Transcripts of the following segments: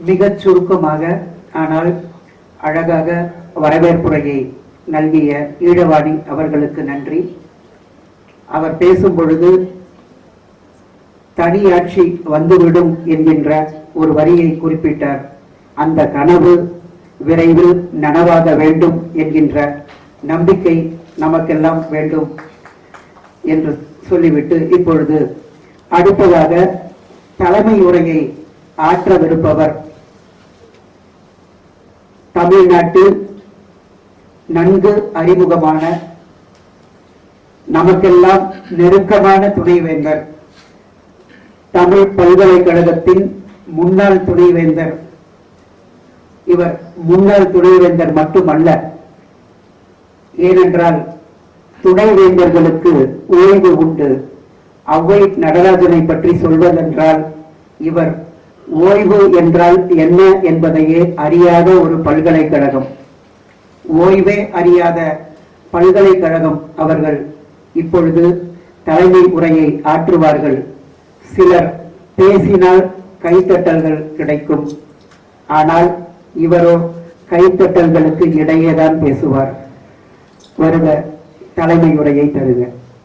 மிகச் சுருக்கமாக ஆனால் அழகாக வரவேற்புரையை நல்கிய ஈழவாணி அவர்களுக்கு நன்றி அவர் பேசும் பொழுது தனியாட்சி வந்துவிடும் என்கின்ற ஒரு வரியை குறிப்பிட்டார் அந்த கனவு விரைவில் நனவாக வேண்டும் என்கின்ற நம்பிக்கை நமக்கெல்லாம் வேண்டும் என்று சொல்லிவிட்டு இப்பொழுது அடுத்ததாக தலைமை உரையை ஆற்றவிருப்பவர் தமிழ்நாட்டில் நன்கு அறிமுகமான நமக்கெல்லாம் நெருக்கமான துணைவேந்தர் தமிழ் பல்கலைக்கழகத்தின் முன்னாள் துணைவேந்தர் இவர் முன்னாள் துணைவேந்தர் மட்டுமல்ல ஏனென்றால் துணைவேந்தர்களுக்கு ஓய்வு உண்டு ஔவை நடராஜனை பற்றி சொல்வதென்றால் இவர் ஓய்வு என்றால் என்ன என்பதையே அறியாத ஒரு பல்கலைக்கழகம் ஓய்வே அறியாத பல்கலைக்கழகம் அவர்கள் இப்பொழுது தலைமை உரையை ஆற்றுவார்கள் சிலர் பேசினால் கைத்தட்டல்கள் கிடைக்கும் ஆனால் இவரோ கைத்தட்டல்களுக்கு இடையேதான் பேசுவார் வருக தலைமை உரையை தருக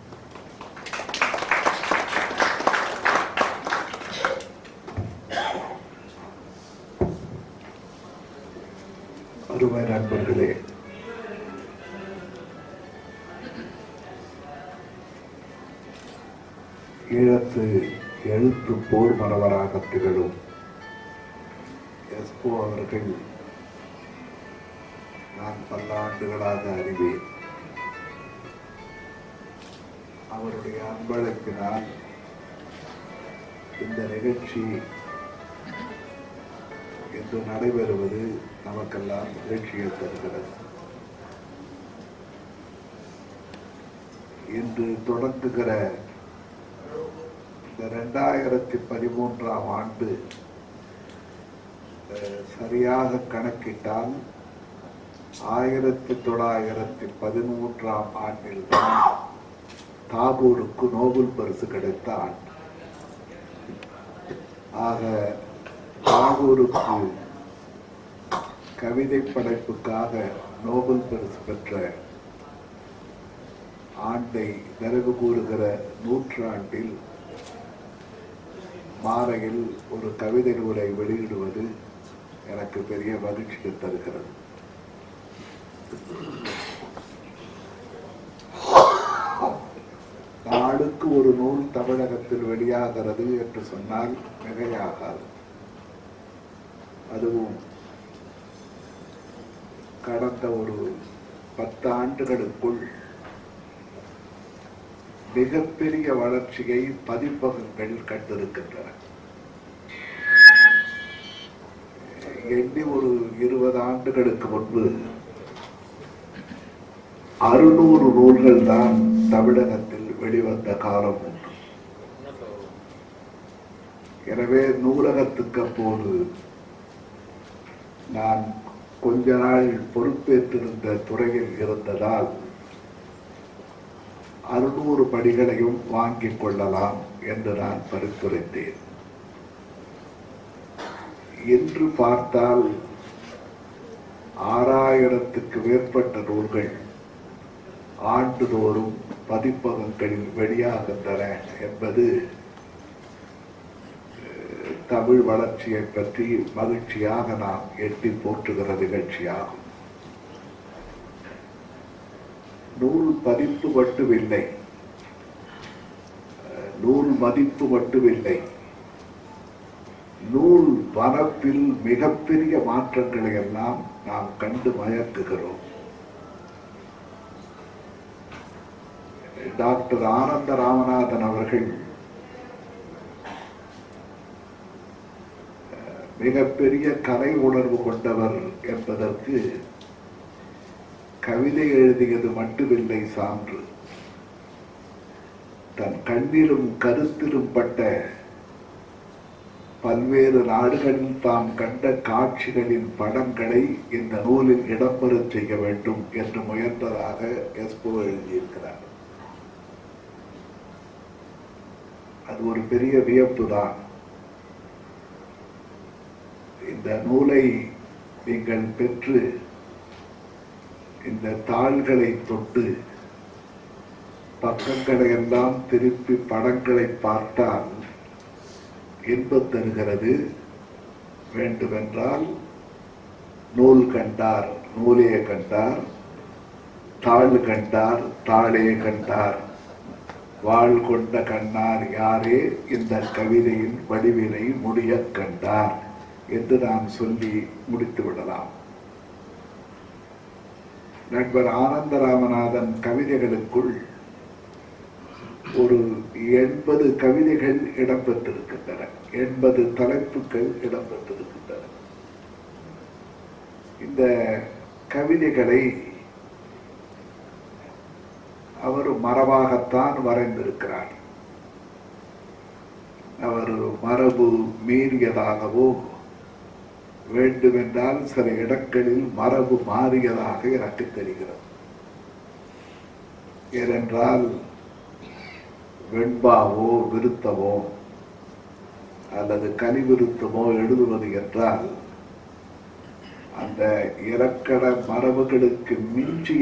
அருமை நண்பர்களே ஈழத்து எழுத்து போர் மரவராக திகழும் எஸ்போ அவர்கள் நான் பல்லாண்டுகளாக அறிவேன் அவருடைய அன்பழைப்பினால் இந்த நிகழ்ச்சி இன்று நடைபெறுவது நமக்கெல்லாம் நிகழ்ச்சியை தருகிறது இன்று தொடங்குகிற இந்த ரெண்டாயிரத்தி பதிமூன்றாம் ஆண்டு அஹ், சரியாக கணக்கிட்டால் ஆயிரத்தி தொள்ளாயிரத்தி பதிமூன்றாம் ஆண்டில் தான் தாகூருக்கு நோபல் பரிசு கிடைத்த ஆண்டு ஆக தாகூருக்கு கவிதை படைப்புக்காக நோபல் பரிசு பெற்ற ஆண்டை நிறைவு கூறுகிற நூற்றாண்டில் மாலையில் ஒரு கவிதை நூலை வெளியிடுவது எனக்கு பெரிய மகிழ்ச்சியை தருகிறது நாளுக்கு ஒரு நூல் தமிழகத்தில் வெளியாகிறது என்று சொன்னால் மிகையாகாது அதுவும் கடந்த ஒரு பத்து ஆண்டுகளுக்குள் மிகப்பெரிய வளர்ச்சியை பதிப்பகங்கள் கண்டிருக்கின்றன எண்ணி ஒரு இருபது ஆண்டுகளுக்கு முன்பு அறுநூறு நூல்கள் தான் தமிழகத்தில் வெளிவந்த காலம் உண்டு எனவே நூலகத்துக்கு அப்போது நான் கொஞ்ச நாள் பொறுப்பேற்றிருந்த துறையில் இருந்ததால் அறுநூறு படிகளையும் வாங்கிக் கொள்ளலாம் என்று நான் பரிந்துரைத்தேன் இன்று பார்த்தால் ஆறாயிரத்துக்கு மேற்பட்ட நூல்கள் ஆண்டுதோறும் பதிப்பகங்களில் வெளியாகின்றன என்பது அஹ், தமிழ் வளர்ச்சியை பற்றி மகிழ்ச்சியாக நாம் எட்டி போற்றுகிற நிகழ்ச்சியாகும் நூல் பதிப்பு மட்டுமில்லை அஹ், நூல் மதிப்பு மட்டுமில்லை நூல் வரப்பில் மிகப்பெரிய மாற்றங்களை எல்லாம் நாம் கண்டு மயக்குகிறோம் டாக்டர் ஆனந்த ராமநாதன் அவர்கள் அஹ், மிகப்பெரிய கலை உணர்வு கொண்டவர் என்பதற்கு கவிதை எழுதியது மட்டுமில்லை சான்று தன் கண்ணிலும் கருத்திலும் பட்ட பல்வேறு நாடுகளில் தாம் கண்ட காட்சிகளின் படங்களை இந்த நூலில் இடம்பெறச் செய்ய வேண்டும் என்று முயன்றதாக எஸ்போ எழுதியிருக்கிறார் அது ஒரு பெரிய வியப்பு தான் இந்த நூலை நீங்கள் பெற்று இந்த தாள்களை தொட்டு பக்கங்களை எல்லாம் திருப்பி படங்களை பார்த்தால் இன்பம் தருகிறது வேண்டுமென்றால் நூல் கண்டார் நூலே கண்டார் தாள் கண்டார் தாளே கண்டார் வாழ் கொண்ட கண்ணார் யாரே இந்த கவிதையின் வடிவினை முடியக் கண்டார் என்று நாம் சொல்லி முடித்து விடலாம் நண்பர் ஆனந்த ராமநாதன் கவிதைகளுக்குள் ஒரு எண்பது கவிதைகள் இடம்பெற்றிருக்கின்றன எண்பது தலைப்புகள் இடம்பெற்றிருக்கின்றன இந்த கவிதைகளை அவர் மரபாகத்தான் வரைந்திருக்கிறார் அவர் மரபு மீறியதாகவோ வேண்டுமென்றால் சில இடங்களில் மரபு மாறியதாக எனக்கு தெரிகிறது ஏனென்றால் வெண்பாவோ விருத்தமோ அல்லது கலிவிருத்தமோ எழுதுவது என்றால் அந்த இலக்கண மரபுகளுக்கு மிஞ்சிய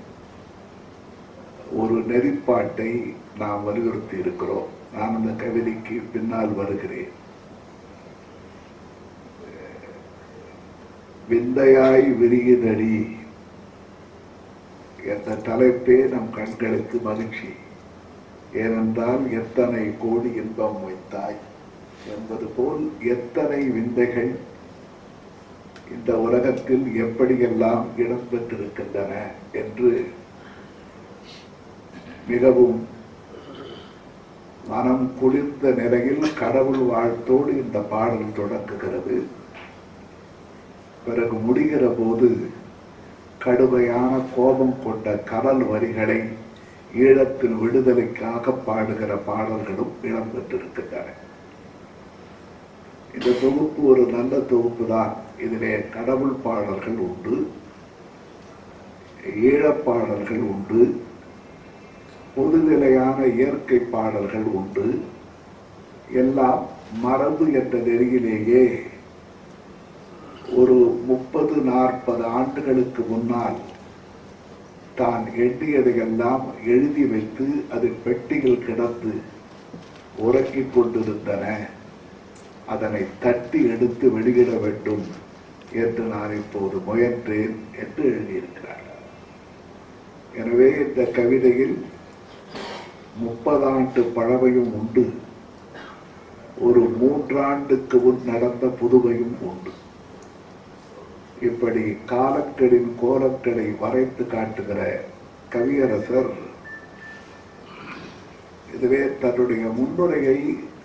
ஒரு நெறிப்பாட்டை நாம் வலியுறுத்தி இருக்கிறோம் நான் அந்த கவிதைக்கு பின்னால் வருகிறேன் விந்தையாய் விரியுதடி என்ற தலைப்பே நம் கண்களுக்கு மகிழ்ச்சி ஏனென்றால் எத்தனை கோடி இன்பம் வைத்தாய் என்பது போல் எத்தனை விந்தைகள் இந்த உலகத்தில் எப்படியெல்லாம் இடம்பெற்றிருக்கின்றன என்று மிகவும் மனம் குளிர்ந்த நிலையில் கடவுள் வாழ்த்தோடு இந்த பாடல் தொடங்குகிறது பிறகு முடிகிற போது கடுமையான கோபம் கொண்ட கடல் வரிகளை ஈழத்தின் விடுதலைக்காக பாடுகிற பாடல்களும் இடம்பெற்றிருக்கின்றன இந்த தொகுப்பு ஒரு நல்ல தொகுப்பு தான் இதிலே கடவுள் பாடல்கள் உண்டு ஈழப்பாடல்கள் உண்டு பொதுநிலையான இயற்கை பாடல்கள் உண்டு எல்லாம் மரபு என்ற நெறியிலேயே ஒரு முப்பது நாற்பது ஆண்டுகளுக்கு முன்னால் தான் எண்ணியதையெல்லாம் எழுதி வைத்து அது பெட்டியில் கிடந்து உறக்கிக் கொண்டிருந்தன அதனை தட்டி எடுத்து வெளியிட வேண்டும் என்று நான் இப்போது முயன்றேன் என்று எழுதியிருக்கிறார் எனவே இந்த கவிதையில் முப்பதாண்டு பழமையும் உண்டு ஒரு மூன்றாண்டுக்கு முன் நடந்த புதுமையும் உண்டு இப்படி காலங்களின் கோலங்களை வரைத்து காட்டுகிற கவியரசர் இதுவே தன்னுடைய முன்னுரையை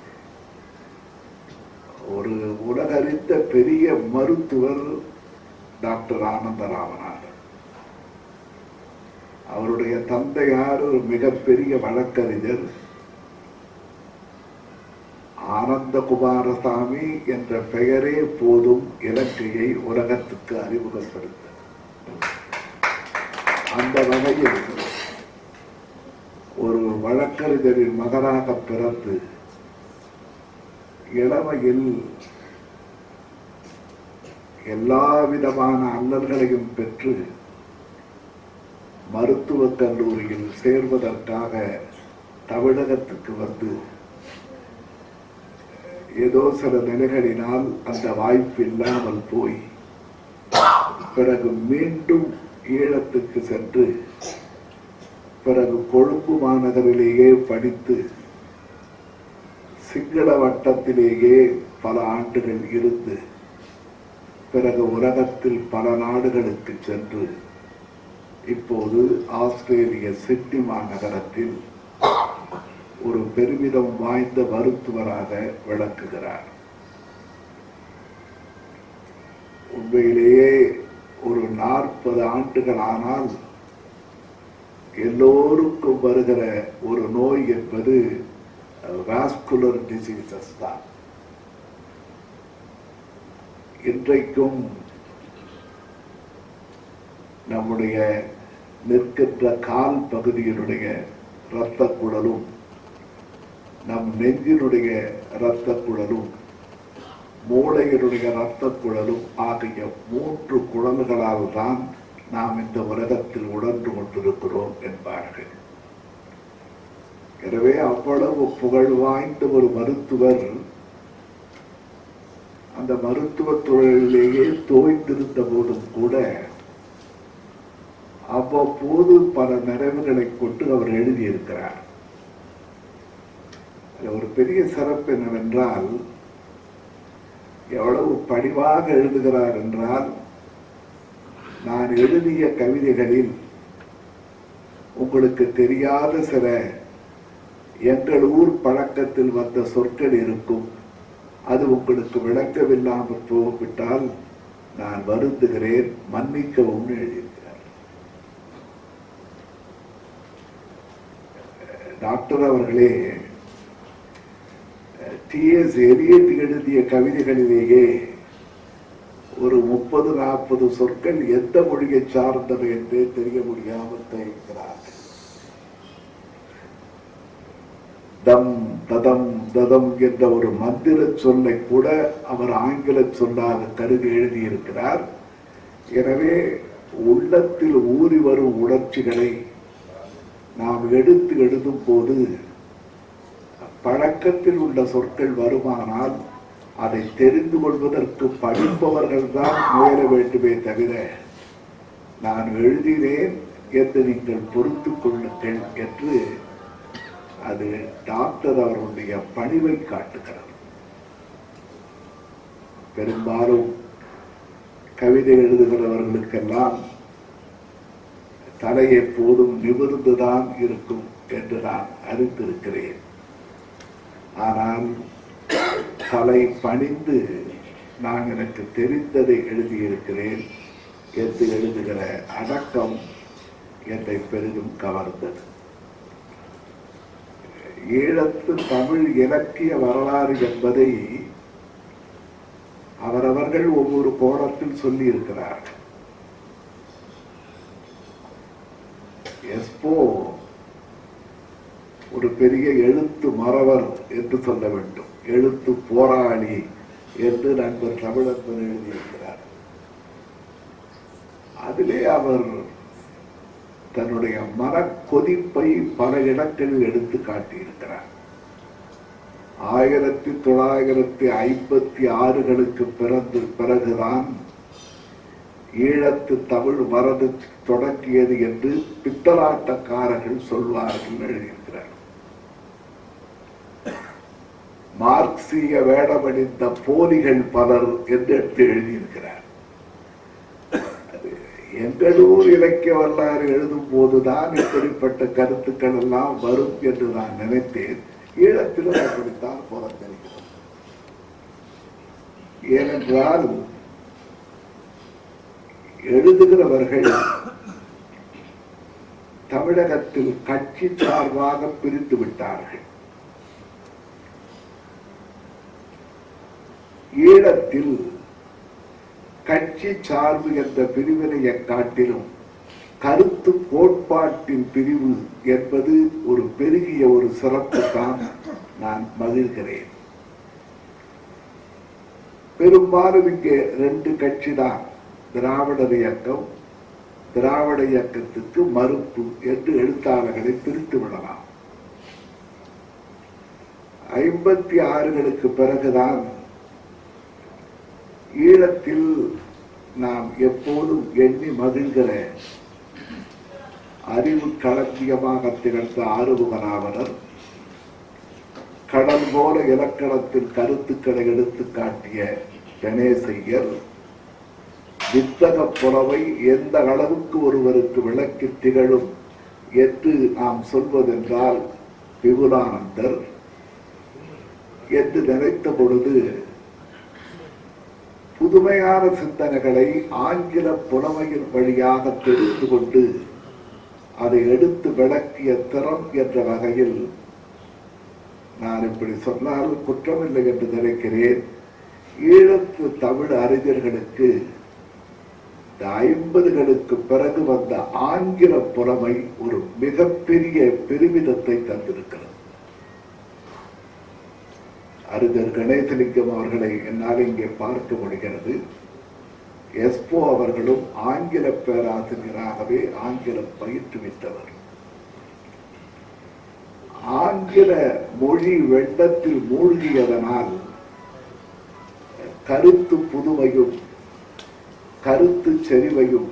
ஒரு உலகறிந்த பெரிய மருத்துவர் டாக்டர் ஆனந்த ராமநாதன் அவருடைய தந்தையார் ஒரு மிகப்பெரிய வழக்கறிஞர் ஆனந்த குமாரசாமி என்ற பெயரே போதும் இலங்கையை உலகத்துக்கு அறிமுகப்படுத்த அந்த வகையில் ஒரு வழக்கறிஞரின் மகனாக பிறந்து இளமையில் எல்லா விதமான அல்லல்களையும் பெற்று மருத்துவக் கல்லூரியில் சேர்வதற்காக தமிழகத்துக்கு வந்து ஏதோ சில நிலைகளினால் அந்த வாய்ப்பு இல்லாமல் போய் பிறகு மீண்டும் ஈழத்துக்கு சென்று பிறகு கொழும்பு மாநகரிலேயே படித்து சிங்கள வட்டத்திலேயே பல ஆண்டுகள் இருந்து பிறகு உலகத்தில் பல நாடுகளுக்கு சென்று இப்போது ஆஸ்திரேலிய சிட்னி மாநகரத்தில் ஒரு பெருமிதம் வாய்ந்த மருத்துவராக விளக்குகிறார் உண்மையிலேயே ஒரு நாற்பது ஆண்டுகள் ஆனால் எல்லோருக்கும் வருகிற ஒரு நோய் என்பது வாஸ்குலர் டிசீசஸ் தான் இன்றைக்கும் நம்முடைய நிற்கின்ற கால் பகுதியினுடைய இரத்த குழலும் நம் நெஞ்சினுடைய இரத்த குழலும் மூளையினுடைய இரத்த குழலும் ஆகிய மூன்று குழல்களால் தான் நாம் இந்த உலகத்தில் உணர்ந்து கொண்டிருக்கிறோம் என்பார்கள் எனவே அவ்வளவு புகழ் வாய்ந்த ஒரு மருத்துவர் அந்த மருத்துவ தொழிலிலேயே தோய்ந்திருந்த போதும் கூட அவ்வப்போது பல நிறைவுகளை கொண்டு அவர் எழுதியிருக்கிறார் அதுல ஒரு பெரிய சிறப்பு என்னவென்றால் எவ்வளவு பணிவாக எழுதுகிறார் என்றால் நான் எழுதிய கவிதைகளில் உங்களுக்கு தெரியாத சில எங்கள் ஊர் பழக்கத்தில் வந்த சொற்கள் இருக்கும் அது உங்களுக்கு விளக்கமில்லாமல் போய்விட்டால் நான் வருந்துகிறேன் மன்னிக்கவும் எழுதியிருக்கிறார் டாக்டர் அவர்களே டி எஸ் எலியட் எழுதிய கவிதைகளிலேயே ஒரு முப்பது நாற்பது சொற்கள் எந்த மொழியை சார்ந்தவை என்றே தெரிய முடியாமல் தயக்கிறார்கள் தம் ததம் ததம் என்ற ஒரு மந்திர சொல்லை கூட அவர் ஆங்கில சொல்லாக கருதி எழுதியிருக்கிறார் எனவே உள்ளத்தில் ஊறி வரும் உணர்ச்சிகளை நாம் எடுத்து எழுதும் போது பழக்கத்தில் உள்ள சொற்கள் வருமானால் அதை தெரிந்து கொள்வதற்கு படிப்பவர்கள் தான் முயல வேண்டுமே தவிர நான் எழுதினேன் என்று நீங்கள் பொறுத்து கொள்ளுங்கள் என்று அது டாக்டர் அவருடைய பணிவை காட்டுகிறது பெரும்பாலும் கவிதை எழுதுகிறவர்களுக்கெல்லாம் தலை எப்போதும் நிமிர்ந்துதான் இருக்கும் என்று நான் அறிந்திருக்கிறேன் ஆனால் தலை பணிந்து நான் எனக்கு தெரிந்ததை எழுதியிருக்கிறேன் என்று எழுதுகிற அடக்கம் என்னை பெரிதும் கவர்ந்தது ஈழத்து தமிழ் இலக்கிய வரலாறு என்பதை அவரவர்கள் ஒவ்வொரு கோணத்தில் சொல்லி இருக்கிறார்கள் எஸ்போ ஒரு பெரிய எழுத்து மறவர் என்று சொல்ல வேண்டும் எழுத்து போராளி என்று நண்பர் தமிழன்பன் எழுதியிருக்கிறார் அதிலே அவர் தன்னுடைய மனக்கொதிப்பை பல இடங்களில் எடுத்து காட்டியிருக்கிறார் ஆயிரத்தி தொள்ளாயிரத்தி ஐம்பத்தி ஆறுகளுக்கு பிறந்து பிறகுதான் ஈழத்து தமிழ் மரபு தொடங்கியது என்று பித்தலாட்டக்காரர்கள் சொல்வார்கள் எழுதியிருக்கிறார் மார்க்சிய வேடமணிந்த போலிகள் பலர் என்று எடுத்து எழுதியிருக்கிறார் அது எங்களூர் இலக்கிய வரலாறு எழுதும் போதுதான் இப்படிப்பட்ட கருத்துக்கள் எல்லாம் வரும் என்று நான் நினைத்தேன் ஈழத்திலும் அப்படித்தான் புறத்தளிக்கிறது ஏனென்றால் எழுதுகிறவர்கள் தமிழகத்தில் கட்சி சார்பாக பிரிந்து விட்டார்கள் ஈழத்தில் கட்சி சார்பு என்ற பிரிவினையை காட்டிலும் கருத்து கோட்பாட்டின் பிரிவு என்பது ஒரு பெருகிய ஒரு சிறப்பு தான் நான் மகிழ்கிறேன் பெரும்பாலும் இங்கே ரெண்டு கட்சி தான் திராவிடர் இயக்கம் திராவிட இயக்கத்துக்கு மறுப்பு என்று எழுத்தாளர்களை பிரித்து விடலாம் ஐம்பத்தி ஆறுகளுக்கு பிறகுதான் ஈழத்தில் நாம் எப்போதும் எண்ணி மகிழ்கிற அறிவு களஞ்சியமாக திகழ்ந்த ஆறுமுகனாவனர் கடல் போல இலக்கணத்தில் கருத்துக்களை எடுத்து காட்டிய கணேசையர் வித்தக புறவை எந்த அளவுக்கு ஒருவருக்கு விளக்கி திகழும் என்று நாம் சொல்வதென்றால் விபுலானந்தர் என்று நினைத்த பொழுது புதுமையான சிந்தனைகளை ஆங்கில புலமையின் வழியாக தெரிந்து கொண்டு அதை எடுத்து விளக்கிய திறம் என்ற வகையில் நான் இப்படி சொன்னால் குற்றமில்லை என்று நினைக்கிறேன் ஈழத்து தமிழ் அறிஞர்களுக்கு இந்த ஐம்பதுகளுக்கு பிறகு வந்த ஆங்கில புலமை ஒரு மிகப்பெரிய பெருமிதத்தை தந்திருக்கிறது அறிஞர் கணேசலிங்கம் அவர்களை என்னால் இங்கே பார்க்க முடிகிறது எஸ்போ அவர்களும் ஆங்கில பேராசிரியராகவே ஆங்கிலம் பயிற்றுவித்தவர் ஆங்கில மொழி வெள்ளத்தில் மூழ்கியதனால் கருத்து புதுமையும் கருத்து செறிவையும்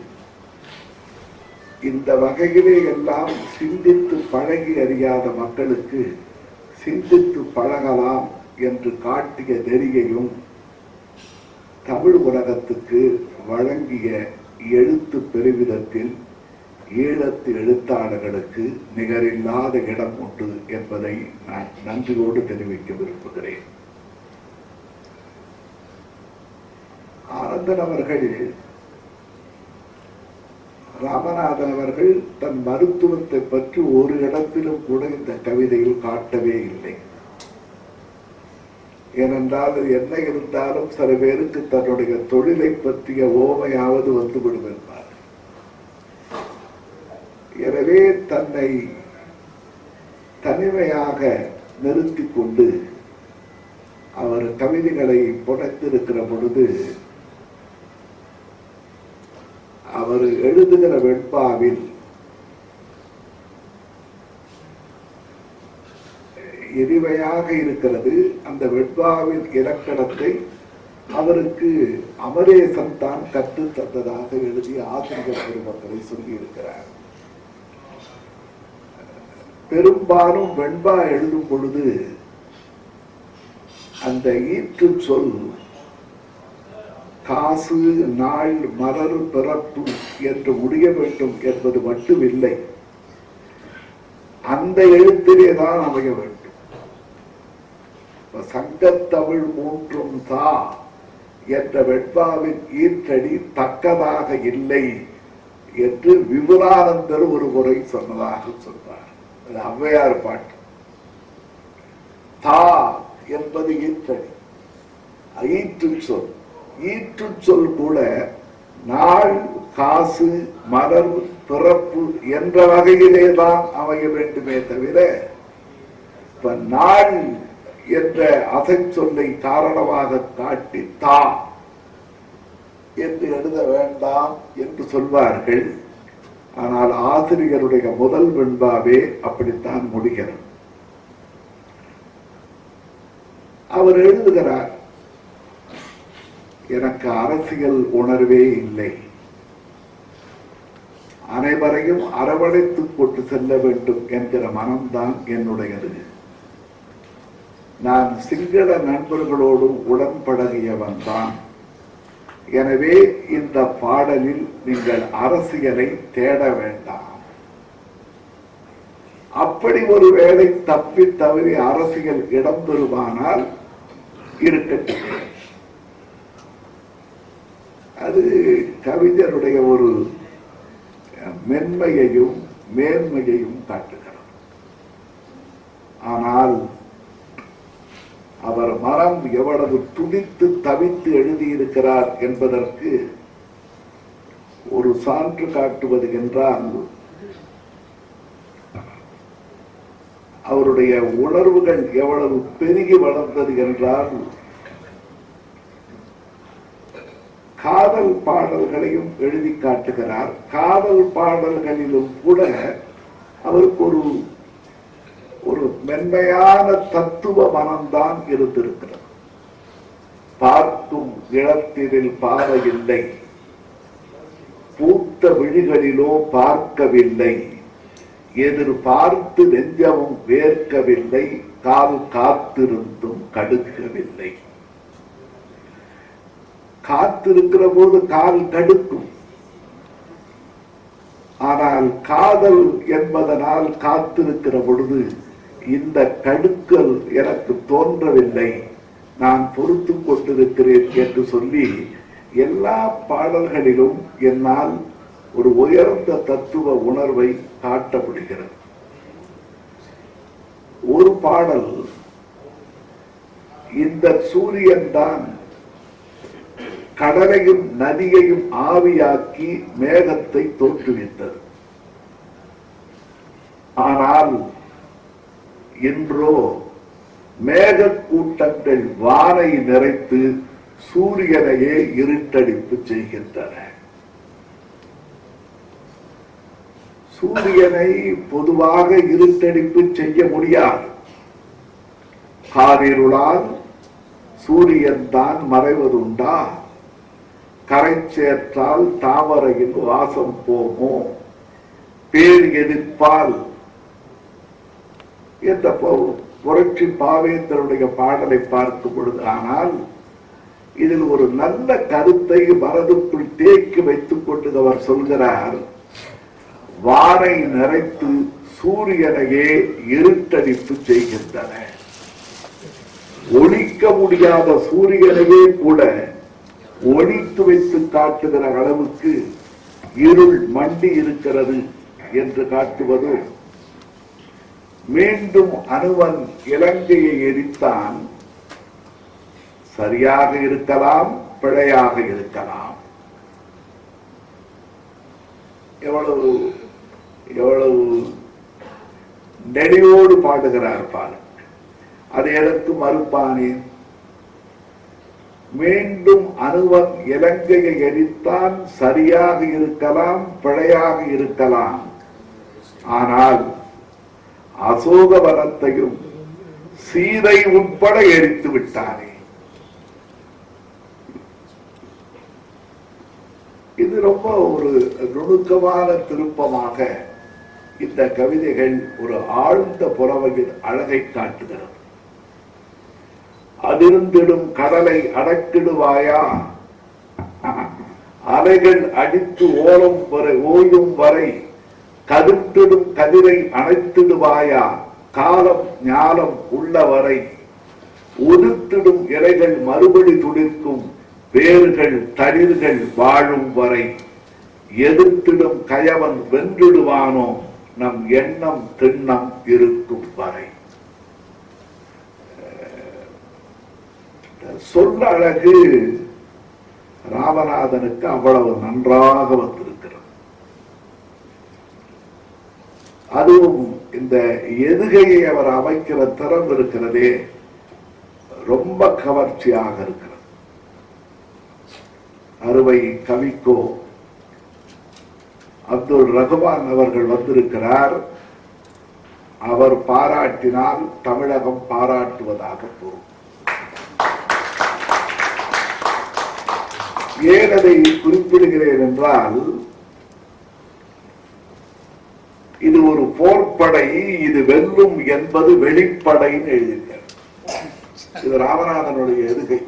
இந்த வகையிலே எல்லாம் சிந்தித்து பழகி அறியாத மக்களுக்கு சிந்தித்து பழகலாம் என்று காட்டிய நெறியையும் தமிழ் உலகத்துக்கு வழங்கிய எழுத்து பெருவிதத்தில் ஈழத்து எழுத்தாளர்களுக்கு நிகரில்லாத இடம் உண்டு என்பதை நான் நன்றியோடு தெரிவிக்க விரும்புகிறேன் ஆனந்தன் அவர்கள் ராமநாதன் அவர்கள் தன் மருத்துவத்தை பற்றி ஒரு இடத்திலும் கூட இந்த கவிதையில் காட்டவே இல்லை ஏனென்றால் அது என்ன இருந்தாலும் சில பேருக்கு தன்னுடைய தொழிலை பற்றிய ஓமையாவது வந்து விடும் என்பார் எனவே தன்னை தனிமையாக நிறுத்திக் கொண்டு அவர் கவிதைகளை புனைத்திருக்கிற பொழுது அவர் எழுதுகிற வெண்பாவில் இனிமையாக இருக்கிறது அந்த வெண்பாவின் இலக்கணத்தை அவருக்கு அமரேசன் தான் கற்றுத் தந்ததாக எழுதிய ஆசிரியர் பெருமக்களை சொல்லியிருக்கிறார் பெரும்பாலும் வெண்பா எழுதும் பொழுது அந்த ஈற்று சொல் காசு நாள் மலர் பிறப்பு என்று முடிய வேண்டும் என்பது மட்டுமில்லை அந்த எழுத்திலே தான் அமைய வேண்டும் இப்ப சங்கத்தமிழ் மூன்றும் தா என்ற வெண்பாவின் ஈற்றடி தக்கதாக இல்லை என்று விபுலானந்தர் ஒரு முறை சொன்னதாக சொன்னார் அது ஔவையார் பாட்டு தா என்பது ஈற்றடி ஈற்று சொல் ஈற்று சொல் கூட நாள் காசு மலர் பிறப்பு என்ற வகையிலே தான் அமைய வேண்டுமே தவிர இப்ப நாள் என்ற அசை சொல்லை காரணமாக காட்டி தா என்று எழுத வேண்டாம் என்று சொல்வார்கள் ஆனால் ஆசிரியருடைய முதல் வெண்பாவே அப்படித்தான் முடிகிறது அவர் எழுதுகிறார் எனக்கு அரசியல் உணர்வே இல்லை அனைவரையும் அரவணைத்துக் கொண்டு செல்ல வேண்டும் என்கிற மனம்தான் என்னுடையது நான் சிங்கள நண்பர்களோடும் உடன்பழகியவன் தான் எனவே இந்த பாடலில் நீங்கள் அரசியலை தேட வேண்டாம் அப்படி ஒருவேளை தப்பி தவறி அரசியல் இடம்பெறுமானால் இருக்கட்டும் அது கவிஞருடைய ஒரு மென்மையையும் மேன்மையையும் காட்டுகிறது ஆனால் அவர் மனம் எவ்வளவு துடித்து தவித்து எழுதியிருக்கிறார் என்பதற்கு ஒரு சான்று காட்டுவது என்றால் அவருடைய உணர்வுகள் எவ்வளவு பெருகி வளர்ந்தது என்றால் காதல் பாடல்களையும் எழுதி காட்டுகிறார் காதல் பாடல்களிலும் கூட அவருக்கு ஒரு ஒரு மென்மையான தத்துவ மனம்தான் இருந்திருக்கிறது பார்க்கும் இழத்தினில் பாவை இல்லை பூத்த விழிகளிலோ பார்க்கவில்லை எதிர்பார்த்து நெஞ்சமும் வேர்க்கவில்லை கால் காத்திருந்தும் கடுக்கவில்லை காத்திருக்கிற போது கால் கடுக்கும் ஆனால் காதல் என்பதனால் காத்திருக்கிற பொழுது இந்த கடுக்கல் எனக்கு தோன்றவில்லை நான் பொறுத்து கொண்டிருக்கிறேன் என்று சொல்லி எல்லா பாடல்களிலும் என்னால் ஒரு உயர்ந்த தத்துவ உணர்வை காட்ட முடிகிறது ஒரு பாடல் இந்த சூரியன் தான் கடலையும் நதியையும் ஆவியாக்கி மேகத்தை தோற்றுவித்தது ஆனால் இன்றோ மேகக் கூட்டங்கள் வானை நிறைத்து சூரியனையே இருட்டடிப்பு செய்கின்றன சூரியனை பொதுவாக இருட்டடிப்பு செய்ய முடியாது காரிருளால் சூரியன் தான் மறைவதுண்டா கரை சேர்த்தால் தாமரையின் வாசம் போமோ பேர் எதிர்ப்பால் என்ற பு- புரட்சி பாவேந்தருடைய பாடலை பார்க்கும் பொழுது ஆனால் இதில் ஒரு நல்ல கருத்தை மனதுக்குள் தேக்கி வைத்துக் கொண்டு அவர் சொல்கிறார் வானை நிறைத்து சூரியனையே இருட்டடிப்பு செய்கின்றன ஒழிக்க முடியாத சூரியனையே கூட ஒழித்து வைத்து காட்டுகிற அளவுக்கு இருள் மண்டி இருக்கிறது என்று காட்டுவதும் மீண்டும் அனுவன் இலங்கையை எரித்தான் சரியாக இருக்கலாம் பிழையாக இருக்கலாம் எவ்வளவு எவ்வளவு நெடியோடு பாடுகிறார் பாருங்க அது எதற்கு மறுப்பானேன் மீண்டும் அனுவன் இலங்கையை எரித்தான் சரியாக இருக்கலாம் பிழையாக இருக்கலாம் ஆனால் அசோகவனத்தையும் சீதை உட்பட எரித்து விட்டானே இது ரொம்ப ஒரு நுணுக்கமான திருப்பமாக இந்த கவிதைகள் ஒரு ஆழ்ந்த புறவையின் அழகை காட்டுகிறது அதிர்ந்திடும் கடலை அடக்கிடுவாயா அலைகள் அடித்து ஓரம் வரை ஓயும் வரை கதிர்த்திடும் கதிரை அணைத்திடுவாயா காலம் ஞானம் உள்ளவரை உதிர்த்திடும் இலைகள் மறுபடி துடிக்கும் வேர்கள் தளிர்கள் வாழும் வரை எதிர்த்திடும் கயவன் வென்றிடுவானோ நம் எண்ணம் திண்ணம் இருக்கும் வரை சொல்ல அழகு ராமநாதனுக்கு அவ்வளவு நன்றாக வந்திருக்கிறது அதுவும் இந்த எதுகையை அவர் அமைக்கிற திறம் இருக்கிறதே ரொம்ப கவர்ச்சியாக இருக்கிறது அறுவை கவிக்கோ அப்துல் ரகுமான் அவர்கள் வந்திருக்கிறார் அவர் பாராட்டினால் தமிழகம் பாராட்டுவதாக பொருள் ஏன் அதை குறிப்பிடுகிறேன் என்றால் இது ஒரு போர்ப்படை இது வெல்லும் என்பது வெளிப்படைன்னு எழுதியிருக்கார் இது ராமநாதனுடைய எதுகை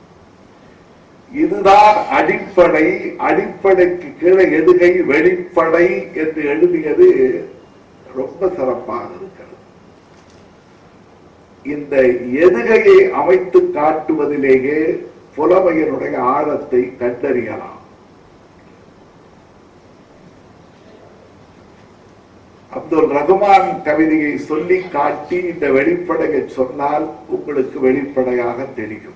இதுதான் அடிப்படை அடிப்படைக்கு கீழே எதுகை வெளிப்படை என்று எழுதியது ரொம்ப சிறப்பாக இருக்கிறது இந்த எதுகையை அமைத்து காட்டுவதிலேயே புலமையனுடைய ஆழத்தை கண்டறியலாம் அப்துல் ரகுமான் கவிதையை சொல்லி காட்டி இந்த வெளிப்படையை சொன்னால் உங்களுக்கு வெளிப்படையாக தெரியும்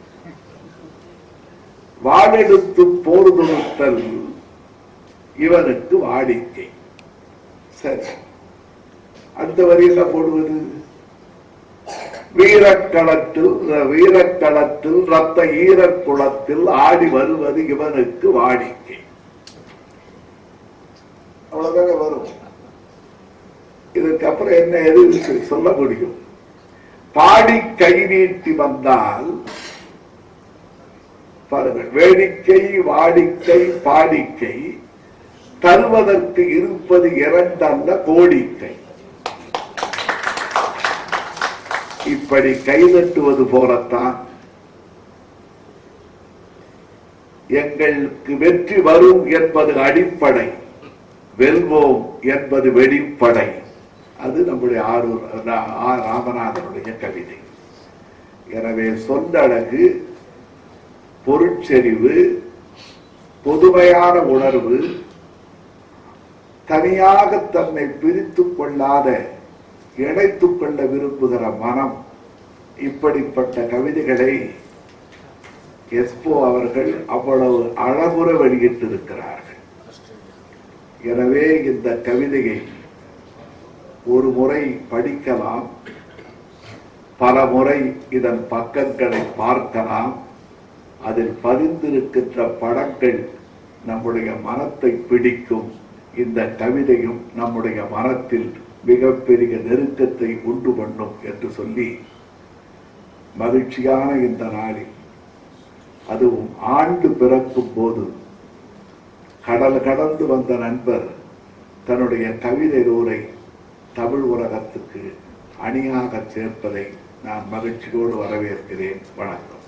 வாழெடுத்து போர் தொடுத்தல் இவனுக்கு வாடிக்கை சரி அடுத்த வரி என்ன போடுவது வீரக்களத்தில் வீரக்களத்தில் ரத்த ஈரக்குளத்தில் ஆடி வருவது இவனுக்கு வாடிக்கை அவ்வளவுதானே வரும் இதுக்கு அப்புறம் என்ன எது இருக்கு சொல்ல முடியும் பாடி கை நீட்டி வந்தால் பாருங்கள் வேடிக்கை வாடிக்கை பாடிக்கை தருவதற்கு இருப்பது இரண்டல்ல கோடிக்கை இப்படி கைதட்டுவது போலத்தான் எங்களுக்கு வெற்றி வரும் என்பது அடிப்படை வெல்வோம் என்பது வெளிப்படை அது நம்முடைய ஆரூர் ரா- ஆ. ராமநாதனுடைய கவிதை எனவே சொல்லழகு பொருட்செறிவு பொதுமையான உணர்வு தனியாக தன்னை பிரித்துக் கொள்ளாத இணைத்துக் கொள்ள விரும்புகிற மனம் இப்படிப்பட்ட கவிதைகளை எஸ்போ அவர்கள் அவ்வளவு அழகுற வெளியிட்டிருக்கிறார்கள் எனவே இந்த கவிதையை ஒரு முறை படிக்கலாம் பல முறை இதன் பக்கங்களை பார்க்கலாம் அதில் பதிந்திருக்கின்ற படங்கள் நம்முடைய மனத்தை பிடிக்கும் இந்த கவிதையும் நம்முடைய மனத்தில் மிகப்பெரிய நெருக்கத்தை உண்டு பண்ணும் என்று சொல்லி மகிழ்ச்சியான இந்த நாளில் அதுவும் ஆண்டு பிறக்கும் போது கடல் கடந்து வந்த நண்பர் தன்னுடைய கவிதை நூலை தமிழ் உலகத்துக்கு அணியாக சேர்ப்பதை நான் மகிழ்ச்சியோடு வரவேற்கிறேன் வணக்கம்